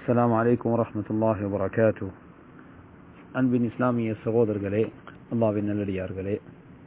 அஸ்ஸலாம் வலைக்கம் வரமத்துல்லாஹி வபரகாத்து அன்பின் இஸ்லாமிய சகோதரர்களே அல்லாவின் நல்லடியார்களே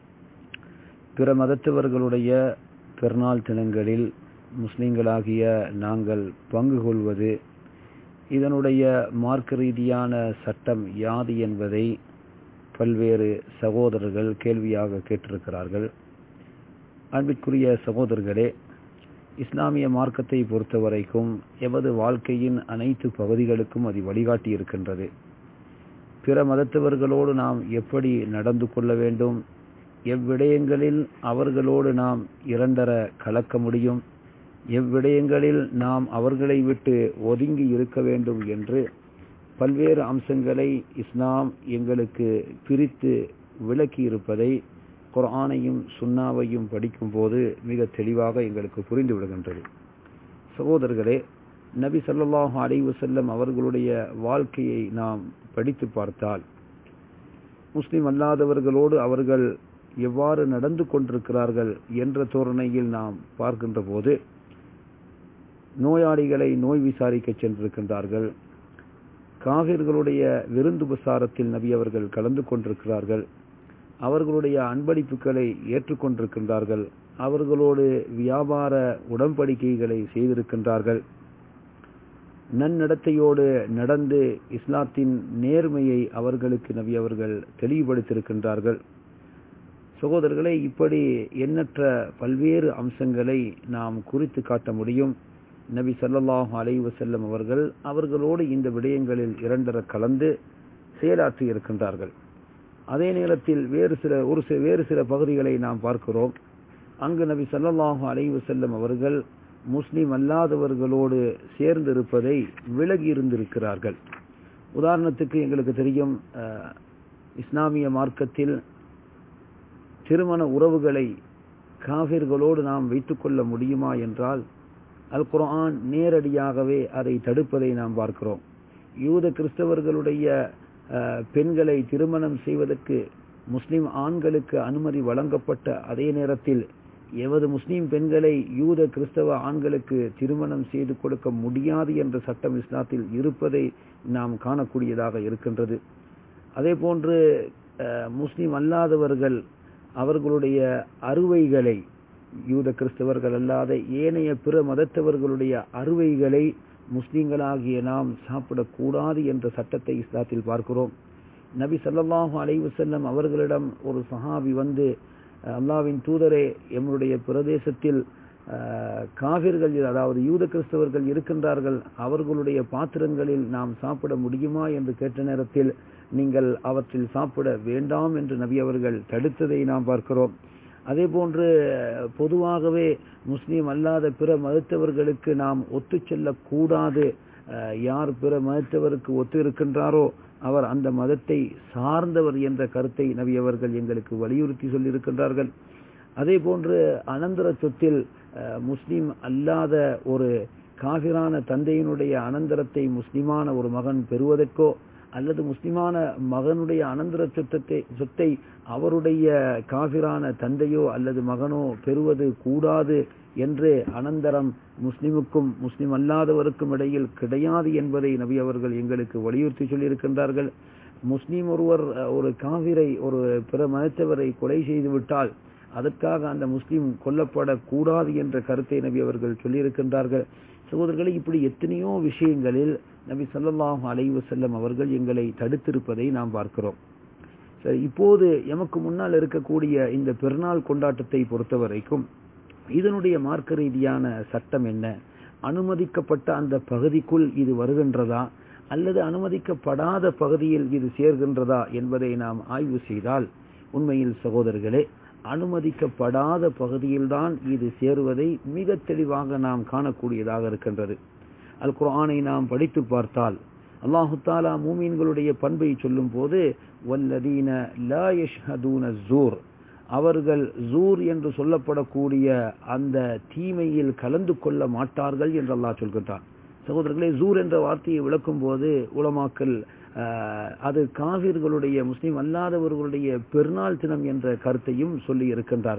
பிற மதத்தவர்களுடைய பெருநாள் தினங்களில் முஸ்லிம்களாகிய நாங்கள் பங்கு கொள்வது இதனுடைய மார்க்க ரீதியான சட்டம் யாது என்பதை பல்வேறு சகோதரர்கள் கேள்வியாக கேட்டிருக்கிறார்கள் அன்பிற்குரிய சகோதரர்களே இஸ்லாமிய மார்க்கத்தை பொறுத்தவரைக்கும் எமது வாழ்க்கையின் அனைத்து பகுதிகளுக்கும் அது வழிகாட்டி இருக்கின்றது பிற மதத்தவர்களோடு நாம் எப்படி நடந்து கொள்ள வேண்டும் எவ்விடயங்களில் அவர்களோடு நாம் இரண்டர கலக்க முடியும் எவ்விடயங்களில் நாம் அவர்களை விட்டு ஒதுங்கி இருக்க வேண்டும் என்று பல்வேறு அம்சங்களை இஸ்லாம் எங்களுக்கு பிரித்து விளக்கி இருப்பதை குரானையும் சுண்ணாவையும் படிக்கும் போது மிக தெளிவாக எங்களுக்கு புரிந்து விடுகின்றது சகோதரர்களே நபி சல்லாஹூ அலைவு செல்லம் அவர்களுடைய வாழ்க்கையை நாம் படித்து பார்த்தால் முஸ்லிம் அல்லாதவர்களோடு அவர்கள் எவ்வாறு நடந்து கொண்டிருக்கிறார்கள் என்ற தோரணையில் நாம் பார்க்கின்ற போது நோயாளிகளை நோய் விசாரிக்க சென்றிருக்கின்றார்கள் காவிர்களுடைய விருந்து பிரசாரத்தில் நபி அவர்கள் கலந்து கொண்டிருக்கிறார்கள் அவர்களுடைய அன்பளிப்புகளை ஏற்றுக்கொண்டிருக்கின்றார்கள் அவர்களோடு வியாபார உடன்படிக்கைகளை செய்திருக்கின்றார்கள் நன்னடத்தையோடு நடந்து இஸ்லாத்தின் நேர்மையை அவர்களுக்கு நபி அவர்கள் தெளிவுபடுத்தியிருக்கின்றார்கள் சகோதரர்களை இப்படி எண்ணற்ற பல்வேறு அம்சங்களை நாம் குறித்து காட்ட முடியும் நபி சல்லாஹு அலைவு செல்லம் அவர்கள் அவர்களோடு இந்த விடயங்களில் இரண்டர கலந்து செயலாற்றி இருக்கின்றார்கள் அதே நேரத்தில் வேறு சில ஒரு சில வேறு சில பகுதிகளை நாம் பார்க்கிறோம் அங்கு நபி சல்லாஹு அலைவு செல்லம் அவர்கள் முஸ்லிம் அல்லாதவர்களோடு சேர்ந்து இருப்பதை விலகி இருந்திருக்கிறார்கள் உதாரணத்துக்கு எங்களுக்கு தெரியும் இஸ்லாமிய மார்க்கத்தில் திருமண உறவுகளை காவிர்களோடு நாம் வைத்துக்கொள்ள முடியுமா என்றால் அல் குரான் நேரடியாகவே அதை தடுப்பதை நாம் பார்க்கிறோம் யூத கிறிஸ்தவர்களுடைய பெண்களை திருமணம் செய்வதற்கு முஸ்லிம் ஆண்களுக்கு அனுமதி வழங்கப்பட்ட அதே நேரத்தில் எவது முஸ்லிம் பெண்களை யூத கிறிஸ்தவ ஆண்களுக்கு திருமணம் செய்து கொடுக்க முடியாது என்ற சட்டம் இஸ்லாத்தில் இருப்பதை நாம் காணக்கூடியதாக இருக்கின்றது அதே போன்று முஸ்லிம் அல்லாதவர்கள் அவர்களுடைய அறுவைகளை யூத கிறிஸ்தவர்கள் அல்லாத ஏனைய பிற மதத்தவர்களுடைய அறுவைகளை முஸ்லிம்களாகிய நாம் சாப்பிடக்கூடாது என்ற சட்டத்தை இஸ்லாத்தில் பார்க்கிறோம் நபி சல்லாஹூ அலைவு செல்லம் அவர்களிடம் ஒரு சஹாபி வந்து அல்லாவின் தூதரே எம்முடைய பிரதேசத்தில் காவிர்கள் அதாவது யூத கிறிஸ்தவர்கள் இருக்கின்றார்கள் அவர்களுடைய பாத்திரங்களில் நாம் சாப்பிட முடியுமா என்று கேட்ட நேரத்தில் நீங்கள் அவற்றில் சாப்பிட வேண்டாம் என்று நபி அவர்கள் தடுத்ததை நாம் பார்க்கிறோம் அதே போன்று பொதுவாகவே முஸ்லீம் அல்லாத பிற மதத்தவர்களுக்கு நாம் ஒத்து செல்லக்கூடாது யார் பிற மதத்தவருக்கு ஒத்து இருக்கின்றாரோ அவர் அந்த மதத்தை சார்ந்தவர் என்ற கருத்தை நபி அவர்கள் எங்களுக்கு வலியுறுத்தி சொல்லியிருக்கின்றார்கள் அதே போன்று அனந்தர சொத்தில் முஸ்லீம் அல்லாத ஒரு காபிரான தந்தையினுடைய அனந்தரத்தை முஸ்லிமான ஒரு மகன் பெறுவதற்கோ அல்லது முஸ்லிமான மகனுடைய அனந்தர சொத்தத்தை சொத்தை அவருடைய காபிரான தந்தையோ அல்லது மகனோ பெறுவது கூடாது என்று அனந்தரம் முஸ்லிமுக்கும் முஸ்லிம் அல்லாதவருக்கும் இடையில் கிடையாது என்பதை நபி அவர்கள் எங்களுக்கு வலியுறுத்தி சொல்லியிருக்கின்றார்கள் முஸ்லீம் ஒருவர் ஒரு காவிரை ஒரு பிற மதத்தவரை கொலை செய்து விட்டால் அதற்காக அந்த முஸ்லீம் கொல்லப்படக்கூடாது என்ற கருத்தை நபி அவர்கள் சொல்லியிருக்கின்றார்கள் சகோதரர்களை இப்படி எத்தனையோ விஷயங்களில் நபி சல்லாஹ் அலைவு செல்லம் அவர்கள் எங்களை தடுத்திருப்பதை நாம் பார்க்கிறோம் சரி இப்போது எமக்கு முன்னால் இருக்கக்கூடிய இந்த பெருநாள் கொண்டாட்டத்தை பொறுத்தவரைக்கும் இதனுடைய மார்க்க ரீதியான சட்டம் என்ன அனுமதிக்கப்பட்ட அந்த பகுதிக்குள் இது வருகின்றதா அல்லது அனுமதிக்கப்படாத பகுதியில் இது சேர்கின்றதா என்பதை நாம் ஆய்வு செய்தால் உண்மையில் சகோதரர்களே அனுமதிக்கப்படாத பகுதியில்தான் இது சேருவதை மிக தெளிவாக நாம் காணக்கூடியதாக இருக்கின்றது அல் குரானை நாம் படித்து பார்த்தால் அல்லாஹு தாலா மூமீன்களுடைய பண்பை சொல்லும் போது வல்லதீன லா யஷ்ஹதூன ஜூர் அவர்கள் ஜூர் என்று சொல்லப்படக்கூடிய அந்த தீமையில் கலந்து கொள்ள மாட்டார்கள் என்று அல்லாஹ் சொல்கின்றான் சகோதரர்களே ஜூர் என்ற வார்த்தையை விளக்கும் போது உலமாக்கல் அது காவிர்களுடைய முஸ்லிம் அல்லாதவர்களுடைய பெருநாள் தினம் என்ற கருத்தையும் சொல்லி இருக்கின்றார்கள்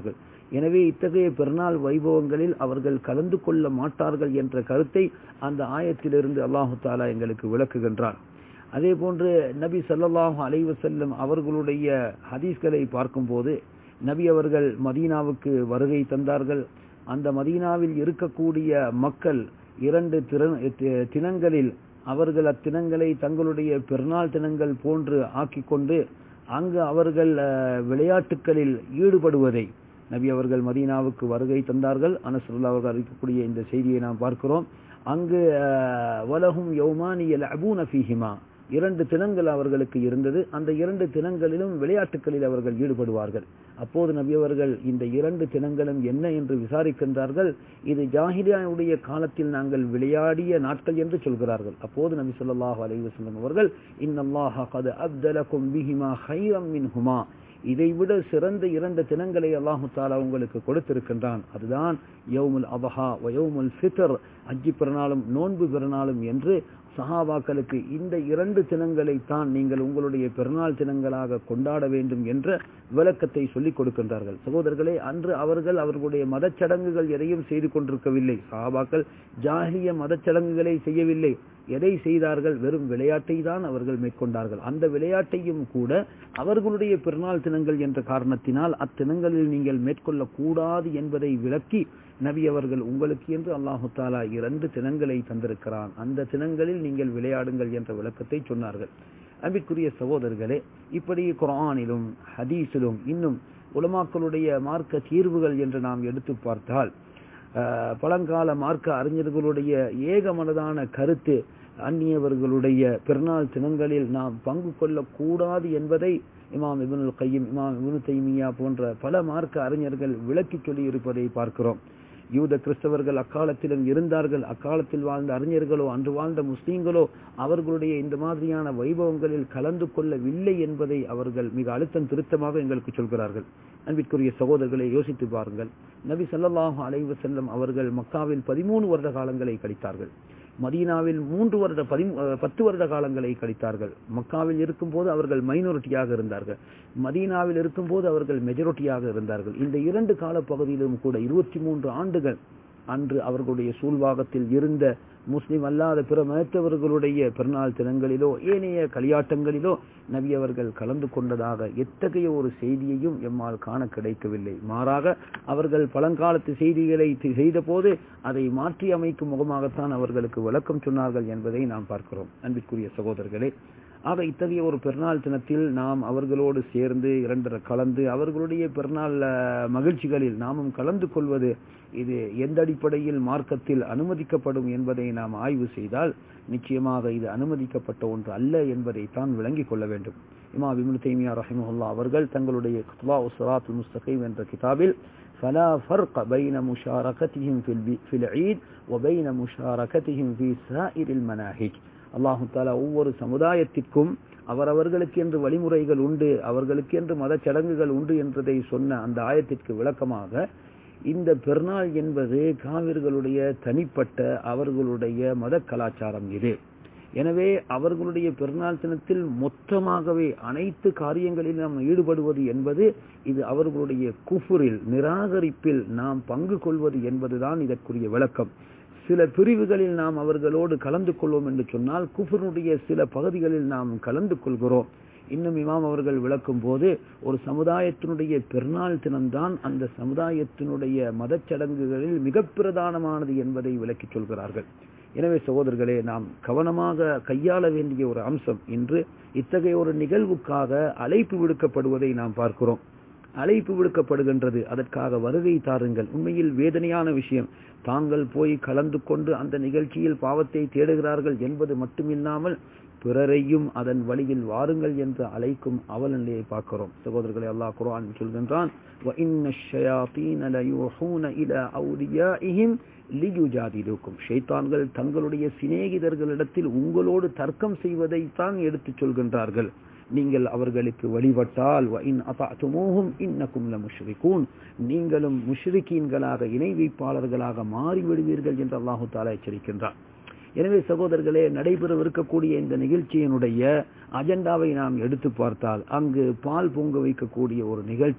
எனவே இத்தகைய பெருநாள் வைபவங்களில் அவர்கள் கலந்து கொள்ள மாட்டார்கள் என்ற கருத்தை அந்த ஆயத்திலிருந்து அல்லாஹு தாலா எங்களுக்கு விளக்குகின்றான் அதே போன்று நபி ஸல்லல்லாஹு அலைஹி வஸல்லம் அவர்களுடைய ஹதீஸ்களை பார்க்கும்போது நபி அவர்கள் மதீனாவுக்கு வருகை தந்தார்கள் அந்த மதீனாவில் இருக்கக்கூடிய மக்கள் இரண்டு திறன்- தி- தினங்களில் அவர்கள் அத்தினங்களை தங்களுடைய பெருநாள் தினங்கள் போன்று ஆக்கிக் கொண்டு அங்கு அவர்கள் அஹ், விளையாட்டுகளில் ஈடுபடுவதை நபி அவர்கள் மதீனாவுக்கு வருகை தந்தார்கள் அனசுல்லா அவர்கள் அறிவிக்கக்கூடிய இந்த செய்தியை நாம் பார்க்கிறோம் அங்கு அஹ், வலஹும் யௌமானி யல்அபூன ஃபீஹிமா இரண்டு தினங்கள் அவர்களுக்கு இருந்தது அந்த இரண்டு தினங்களிலும் விளையாட்டுகளில் அவர்கள் ஈடுபடுவார்கள் அப்போது நபி அவர்கள் இந்த இரண்டு தினங்களும் என்ன என்று விசாரிக்கின்றார்கள் இது ஜாஹிலியாவுடைய காலத்தில் நாங்கள் விளையாடிய நாட்கள் என்று சொல்கிறார்கள் அப்போது நபி ஸல்லல்லாஹு அலைஹி வஸல்லம் அவர்கள் இன்னல்லாஹ கத் அப்தலகும் பிஹிமா ஹைரம் மின்ஹுமா இதைவிட சிறந்த இரண்டு தினங்களை அல்லாஹு தாலா உங்களுக்கு கொடுத்திருக்கின்றான் அதுதான் யௌமுல் அபஹா வ யௌமுல் ஃபித்ர் அஜ்ஜி பிறநாளும் நோன்பு பிறநாளும் என்று சஹாபாக்களுக்கு இந்த இரண்டு தினங்களை தான் நீங்கள் உங்களுடைய பெருநாள் தினங்களாக கொண்டாட வேண்டும் என்ற விளக்கத்தை சொல்லிக் கொடுக்கின்றார்கள் சகோதரர்களே அன்று அவர்கள் அவர்களுடைய மதச்சடங்குகள் எதையும் செய்து கொண்டிருக்கவில்லை சஹாபாக்கள் ஜாஹிலிய மதச்சடங்குகளை செய்யவில்லை எதை செய்தார்கள் வெறும் விளையாட்டை தான் அவர்கள் மேற்கொண்டார்கள் அந்த விளையாட்டையும் கூட அவர்களுடைய பெருநாள் தினங்கள் என்ற காரணத்தினால் அத்தினங்களில் நீங்கள் மேற்கொள்ளக் கூடாது என்பதை விளக்கி நபி அவர்கள் உங்களுக்கு என்று அல்லாஹு தாலா இரண்டு தினங்களை தந்திருக்கிறான் அந்த தினங்களில் நீங்கள் விளையாடுங்கள் என்ற விளக்கத்தை சொன்னார்கள் அன்பிற்குரிய சகோதரர்களே இப்படி குர்ஆனிலும் ஹதீஸிலும் இன்னும் உலமாக்களுடைய மார்க்க தீர்வுகள் என்று நாம் எடுத்து பார்த்தால் அஹ், பழங்கால மார்க்க அறிஞர்களுடைய ஏகமனதான கருத்து அந்நியவர்களுடைய பெருநாள் தினங்களில் நாம் பங்கு கொள்ளக்கூடாது என்பதை இமாம் இப்னுல் கையும் இமாம் இப்னு தைமியா போன்ற பல மார்க்க அறிஞர்கள் விளக்கிச் சொல்லி இருப்பதை பார்க்கிறோம் யூத கிறிஸ்தவர்கள் அக்காலத்திலும் இருந்தார்கள் அக்காலத்தில் வாழ்ந்த அறிஞர்களோ அன்று வாழ்ந்த முஸ்லீம்களோ அவர்களுடைய இந்த மாதிரியான வைபவங்களில் கலந்து கொள்ளவில்லை என்பதை அவர்கள் மிக அழுத்தம் திருத்தமாக எங்களுக்கு சொல்கிறார்கள் அன்பிற்குரிய சகோதரர்களை யோசித்து பாருங்கள் நபி ஸல்லல்லாஹு அலைஹி வஸல்லம் அவர்கள் மக்காவில் பதிமூணு வருட காலங்களை கழித்தார்கள் மதீனாவில் மூன்று வருட பதி- அஹ் பத்து வருட காலங்களை கழித்தார்கள் மக்காவில் இருக்கும்போது அவர்கள் மைனாரிட்டியாக இருந்தார்கள் மதீனாவில் இருக்கும்போது அவர்கள் மெஜாரிட்டியாக இருந்தார்கள் இந்த இரண்டு கால பகுதியிலும் கூட இருபத்தி மூன்று ஆண்டுகள் அன்று அவர்களுடைய சூழ்வாகத்தில் இருந்த முஸ்லிம் அல்லாத பிற மதத்தவர்களுடைய பெருநாள் தினங்களிலோ ஏனைய களியாட்டங்களிலோ நபி அவர்கள் கலந்து கொண்டதாக எத்தகைய ஒரு செய்தியையும் எம்மால் காண கிடைக்கவில்லை மாறாக அவர்கள் பழங்காலத்து செய்திகளை தி- செய்தபோது அதை மாற்றி அமைக்கும் முகமாகத்தான் அவர்களுக்கு விளக்கம் சொன்னார்கள் என்பதை நாம் பார்க்கிறோம் அன்பிற்குரிய சகோதரர்களே ஆக இத்தகைய ஒரு பெருநாள் தினத்தில் நாம் அவர்களோடு சேர்ந்து இரண்டரை கலந்து அவர்களுடைய பெருநாள் அஹ், மகிழ்ச்சிகளில் நாமும் கலந்து கொள்வது இது எந்த அடிப்படையில் மார்க்கத்தில் அனுமதிக்கப்படும் என்பதை நாம் ஆய்வு செய்தால் நிச்சயமாக இது அனுமதிக்கப்பட்ட ஒன்று அல்ல என்பதை தான் விளங்கிக் கொள்ள வேண்டும் இமா இப்னு தைமியா ரஹிமஹுல்லா அவர்கள் தங்களுடைய குத்பா உஸ்ராத் முஸ்தகீம் என்ற கிதாபில் فلا فرق بين مشاركتهم في البي- في العيد وبين مشاركتهم في سائر المناهج அல்லாஹு தாலா ஒவ்வொரு சமுதாயத்திற்கும் அவரவர்களுக்கு என்று வழிமுறைகள் உண்டு அவர்களுக்கு என்று மதச் சடங்குகள் உண்டு என்றதை சொன்ன அந்த ஆயத்திற்கு விளக்கமாக இந்த பெருநாள் என்பது காவிர்களுடைய தனிப்பட்ட அவர்களுடைய மத கலாச்சாரம் இது எனவே அவர்களுடைய பெருநாள் தினத்தில் மொத்தமாகவே அனைத்து காரியங்களிலும் நாம் ஈடுபடுவது என்பது இது அவர்களுடைய குஃபுரில் நிராகரிப்பில் நாம் பங்கு கொள்வது என்பதுதான் இதற்குரிய விளக்கம் சில பிரிவுகளில் நாம் அவர்களோடு கலந்து கொள்வோம் என்று சொன்னால் குஃபருடைய சில பகுதிகளில் நாம் கலந்து கொள்கிறோம் இன்னும் இமாம் அவர்கள் விளக்கும் போது ஒரு சமுதாயத்தினுடைய பெருநாள் தினம்தான் அந்த சமுதாயத்தினுடைய மதச்சடங்குகளில் மிக பிரதானமானது என்பதை விளக்கிச் சொல்கிறார்கள் எனவே சகோதரர்களே நாம் கவனமாக கையாள வேண்டிய ஒரு அம்சம் இன்று இத்தகைய ஒரு நிகழ்வுக்காக அழைப்பு விடுக்கப்படுவதை நாம் பார்க்கிறோம் அழைப்பு விடுக்கப்படுகின்றது அதற்காக வருகை தாருங்கள் உண்மையில் வேதனையான விஷயம் தாங்கள் போய் கலந்து கொண்டு அந்த நிகழ்ச்சியில் பாவத்தை தேடுகிறார்கள் என்பது மட்டுமில்லாமல் பிறரையும் அதன் வழியில் வாருங்கள் என்று அழைக்கும் அவலநிலையை பார்க்கிறோம் சகோதரர்களை அல்லாஹ் குர்ஆன் சொல்கின்றான் وَإِنَّ الشَّيَاطِينَ لَيُوحُونَ إِلَى أَوْلِيَائِهِمْ لِيُجَادِلُوكُمْ ஷைத்தான்கள் தங்களுடைய சிநேகிதர்களிடத்தில் உங்களோடு தர்க்கம் செய்வதைத்தான் எடுத்துச் சொல்கின்றார்கள் நீங்கள் அவர்களுக்கு வழிபட்டால் وَإِنْ أَطَعْتُمُوهُمْ إِنَّكُمْ لَمُشْرِكُونَ நீங்களும் முஷ்ரிக்கீன்களாக இணை வைப்பாளர்களாக மாறிவிடுவீர்கள் என்று அல்லாஹு தாலா எச்சரிக்கின்றார் எனவே சகோதரர்களே நடைபெறவிருக்கக்கூடிய இந்த நிகழ்ச்சியினுடைய அஜெண்டாவை நாம் எடுத்து பார்த்தால் அங்கு பால் பொங்க வைக்கக்கூடிய ஒரு நிகழ்ச்சி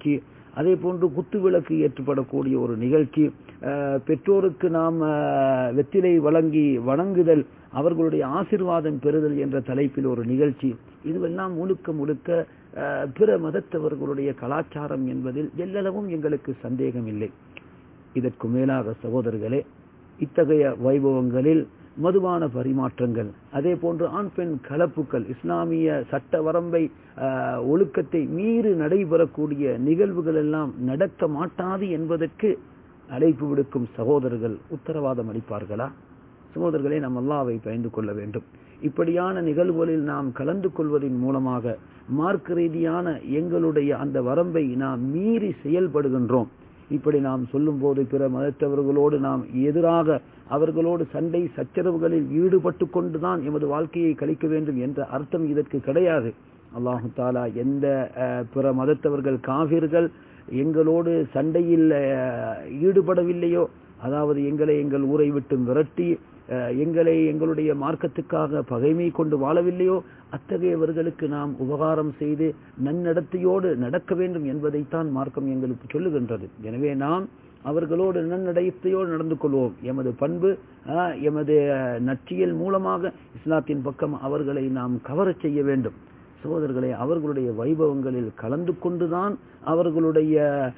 அதே போன்று குத்துவிளக்கு ஏற்றப்படக்கூடிய ஒரு நிகழ்ச்சி அஹ், பெற்றோருக்கு நாம் அஹ், வெற்றிலை வழங்கி வணங்குதல் அவர்களுடைய ஆசிர்வாதம் பெறுதல் என்ற தலைப்பில் ஒரு நிகழ்ச்சி இதுவெல்லாம் முழுக்க முழுக்க அஹ், பிற மதத்தவர்களுடைய கலாச்சாரம் என்பதில் எல்லளவும் எங்களுக்கு சந்தேகம் இல்லை இதற்கு மேலாக சகோதரர்களே இத்தகைய வைபவங்களில் மதுபான பரிமாற்றங்கள் அதே போன்று ஆண் பெண் கலப்புக்கள் இஸ்லாமிய சட்ட வரம்பை ஆஹ், ஒழுக்கத்தை மீறி நடைபெறக்கூடிய நிகழ்வுகள் எல்லாம் நடக்க மாட்டாது என்பதற்கு அழைப்பு விடுக்கும் சகோதரர்கள் உத்தரவாதம் அளிப்பார்களா சகோதரர்களே நாம் அல்லாவை பயந்து கொள்ள வேண்டும் இப்படியான நிகழ்வுகளில் நாம் கலந்து கொள்வதன் மூலமாக மார்க்க ரீதியான எங்களுடைய அந்த வரம்பை நாம் மீறி செயல்படுகின்றோம் இப்படி நாம் சொல்லும்போது பிற மதத்தவர்களோடு நாம் எதிராக அவர்களோடு சண்டை சச்சரவுகளில் ஈடுபட்டு கொண்டுதான் எமது வாழ்க்கையை கழிக்க வேண்டும் என்ற அர்த்தம் இதற்கு கிடையாது அல்லாஹு தாலா எந்த அஹ், பிற மதத்தவர்கள் காவிர்கள் எங்களோடு சண்டையில் அஹ், ஈடுபடவில்லையோ அதாவது எங்களை எங்கள் ஊரை விட்டு விரட்டி அஹ், எங்களை எங்களுடைய மார்க்கத்துக்காக பகைமை கொண்டு வாழவில்லையோ அத்தகையவர்களுக்கு நாம் உபகாரம் செய்து நன்னடத்தையோடு நடக்க வேண்டும் என்பதைத்தான் மார்க்கம் எங்களுக்கு சொல்லுகின்றது எனவே நாம் அவர்களோடு நன்னடத்தையோடு நடந்து கொள்வோம் எமது பண்பு ஆஹ், எமது அஹ், நற்றியல் மூலமாக இஸ்லாத்தின் பக்கம் அவர்களை நாம் கவரச் செய்ய வேண்டும் சகோதரர்களே அவர்களுடைய வைபவங்களில் கலந்து கொண்டுதான் அவர்களுடைய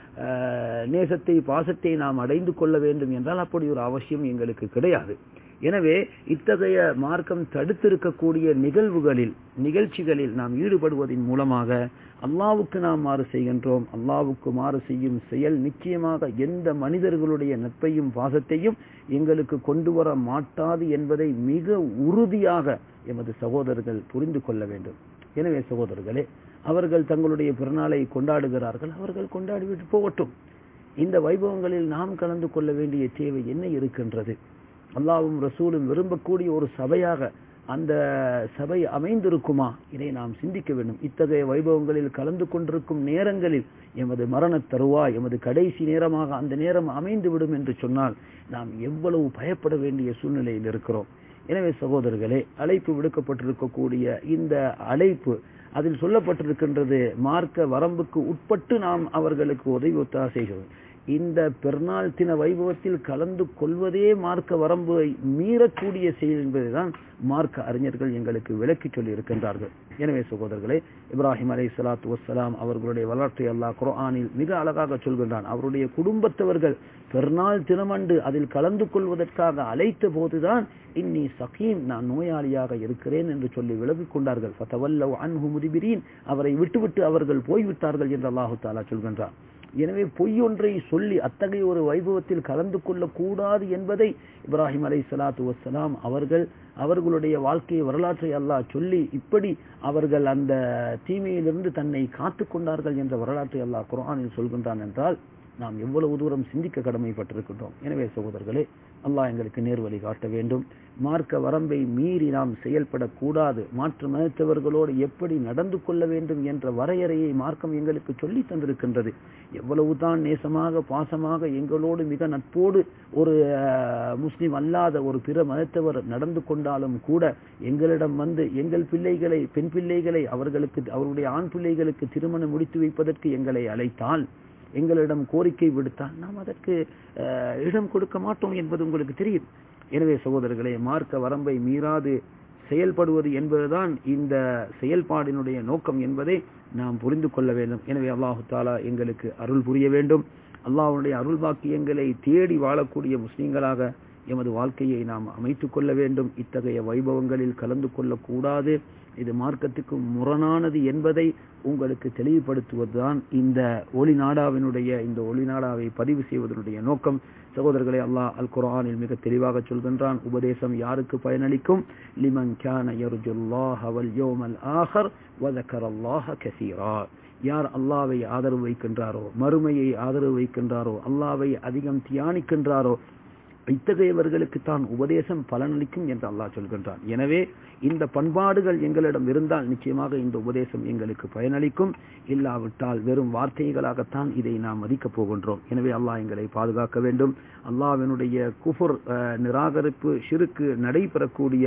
அஹ், நேசத்தை பாசத்தை நாம் அடைந்து கொள்ள வேண்டும் என்றால் அப்படி ஒரு அவசியம் எங்களுக்கு கிடையாது எனவே இத்தகைய மார்க்கம் தடுத்திருக்கக்கூடிய நிகழ்வுகளில் நிகழ்ச்சிகளில் நாம் ஈடுபடுவதன் மூலமாக அல்லாவுக்கு நாம் மாறு செய்கின்றோம் அல்லாவுக்கு மாறு செய்யும் செயல் நிச்சயமாக எந்த மனிதர்களுடைய நட்பையும் பாசத்தையும் எங்களுக்கு கொண்டு வர மாட்டாது என்பதை மிக உறுதியாக எமது சகோதரர்கள் புரிந்து கொள்ள வேண்டும் எனவே சகோதரர்களே அவர்கள் தங்களுடைய பிறநாளை கொண்டாடுகிறார்கள் அவர்கள் கொண்டாடிவிட்டு போகட்டும் இந்த வைபவங்களில் நாம் கலந்து கொள்ள வேண்டிய தேவை என்ன இருக்கின்றது அல்லாவும் ரசூலும் விரும்பக்கூடிய ஒரு சபையாக அந்த சபை அமைந்திருக்குமா இதை நாம் சிந்திக்க வேண்டும் இத்தகைய வைபவங்களில் கலந்து கொண்டிருக்கும் நேரங்களில் எமது மரண தருவாய் எமது கடைசி நேரமாக அந்த நேரம் அமைந்து விடும் என்று சொன்னால் நாம் எவ்வளவு பயப்பட வேண்டிய சூழ்நிலையில் இருக்கிறோம் எனவே சகோதரர்களே அழைப்பு விடுக்கப்பட்டிருக்கக்கூடிய இந்த அழைப்பு அதில் சொல்லப்பட்டிருக்கின்றது மார்க்க வரம்புக்கு உட்பட்டு நாம் அவர்களுக்கு உதவி ஒத்தா செய்கிறோம் இந்த பெருநாள் தின வைபவத்தில் கலந்து கொள்வதே மார்க்க வரம்பை மீறக்கூடிய செயல் என்பதுதான் மார்க்க அறிஞர்கள் எங்களுக்கு விளக்கி சொல்லி இருக்கின்றார்கள் எனவே சகோதரர்களே இப்ராஹிம் அலை சலாத்து வசலாம் அவர்களுடைய வரலாற்றை அல்லாஹ் குர்ஆனில் மிக அழகாக சொல்கின்றான் அவருடைய குடும்பத்தவர்கள் பெருநாள் தினமண்டு அதில் கலந்து கொள்வதற்காக அழைத்த போதுதான் இன்னி சகீம் நான் நோயாளியாக இருக்கிறேன் என்று சொல்லி விலகிக் கொண்டார்கள் ஃபதவல்லவ் அன்ஹு முதிபிரீன் அவரை விட்டுவிட்டு அவர்கள் போய்விட்டார்கள் என்று அல்லாஹு தாலா சொல்கின்றார் எனவே பொய் ஒன்றை சொல்லி அத்தகைய ஒரு வைபவத்தில் கலந்து கொள்ளக் கூடாது என்பதை இப்ராஹிம் அலை சலாத்து வசலாம் அவர்கள் அவர்களுடைய வாழ்க்கை வரலாற்றை அல்லாஹ் சொல்லி இப்படி அவர்கள் அந்த தீமையிலிருந்து தன்னை காத்து கொண்டார்கள் என்ற வரலாற்றை அல்லாஹ் குர்ஆனில் சொல்கின்றான் என்றால் நாம் எவ்வளவு தூரம் சிந்திக்க கடமைப்பட்டிருக்கின்றோம் எனவே சகோதரர்களே அல்லாஹ் எங்களுக்கு நேர்வழி காட்ட வேண்டும் மார்க்க வரம்பை மீறி நாம் செயல்படக்கூடாது மாற்று மதத்தவர்களோடு எப்படி நடந்து கொள்ள வேண்டும் என்ற வரையறையை மார்க்கம் எங்களுக்கு சொல்லி தந்திருக்கின்றது எவ்வளவுதான் நேசமாக பாசமாக எங்களோடு மிக நட்போடு ஒரு அஹ், முஸ்லிம் அல்லாத ஒரு பிற மதத்தவர் நடந்து கொண்டாலும் கூட எங்களிடம் வந்து எங்கள் பிள்ளைகளை பெண் பிள்ளைகளை அவர்களுக்கு அவருடைய ஆண் பிள்ளைகளுக்கு திருமணம் முடித்து வைப்பதற்கு எங்களை அழைத்தால் எங்களிடம் கோரிக்கை விடுத்தால் நாம் அதற்கு அஹ், இடம் கொடுக்க மாட்டோம் என்பது உங்களுக்கு தெரியும் எனவே சகோதரர்களே மார்க்க வரம்பை மீறாது செயல்படுவது என்பதுதான் இந்த செயல்பாடினுடைய நோக்கம் என்பதை நாம் புரிந்து கொள்ள வேண்டும் எனவே அல்லாஹு தாலா எங்களுக்கு அருள் புரிய வேண்டும் அல்லாஹ்வுடைய அருள் பாக்கியங்களை தேடி வாழக்கூடிய முஸ்லிம்களாக எமது வாழ்க்கையை நாம் அமைத்துக் கொள்ள வேண்டும் இத்தகைய வைபவங்களில் கலந்து கொள்ளக்கூடாது இது மார்க்கத்துக்கு முரணானது என்பதை உங்களுக்கு தெளிவுபடுத்துவதுதான் இந்த ஒளி நாடாவினுடைய இந்த ஒளி நாடாவை பதிவு செய்வதனுடைய நோக்கம் சகோதரர்களே அல்லாஹ் அல் குர்ஆனில் மிக தெளிவாக சொல்கின்றான் உபதேசம் யாருக்கு பயனளிக்கும் லிமன் கான யர்ஜுல்லாஹ வல் யௌமல் ஆஹர் வ ذكرல்லாஹ கஸீரா யார் அல்லாவை ஆதரவு வைக்கின்றாரோ மறுமையை ஆதரவு வைக்கின்றாரோ அல்லாவை அதிகம் தியானிக்கின்றாரோ இத்தகையவர்களுக்கு தான் உபதேசம் பலனளிக்கும் என்று அல்லாஹ் சொல்கின்றான் எனவே இந்த பண்பாடுகள் எங்களிடம் இருந்தால் நிச்சயமாக இந்த உபதேசம் எங்களுக்கு பயனளிக்கும் இல்லாவிட்டால் வெறும் வார்த்தைகளாகத்தான் இதை நாம் மதிக்கப் போகின்றோம் எனவே அல்லாஹ் எங்களை பாதுகாக்க வேண்டும் அல்லாஹ்வினுடைய குஃபுர் அஹ், நிராகரிப்பு ஷிருக்கு நடைபெறக்கூடிய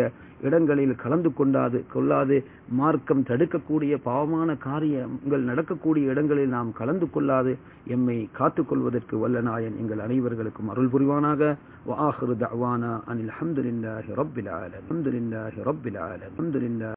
இடங்களில் கலந்து கொண்டாது கொள்ளாது மார்க்கம் தடுக்கக்கூடிய பாவமான காரியங்கள் நடக்கக்கூடிய இடங்களில் நாம் கலந்து கொள்ளாது எம்மை காத்துக்கொள்வதற்கு வல்ல நாயன் எங்கள் அனைவர்களுக்கும் அருள் புரிவானாக وآخر دعوانا أن الحمد لله رب العالمين الحمد لله رب العالمين الحمد لله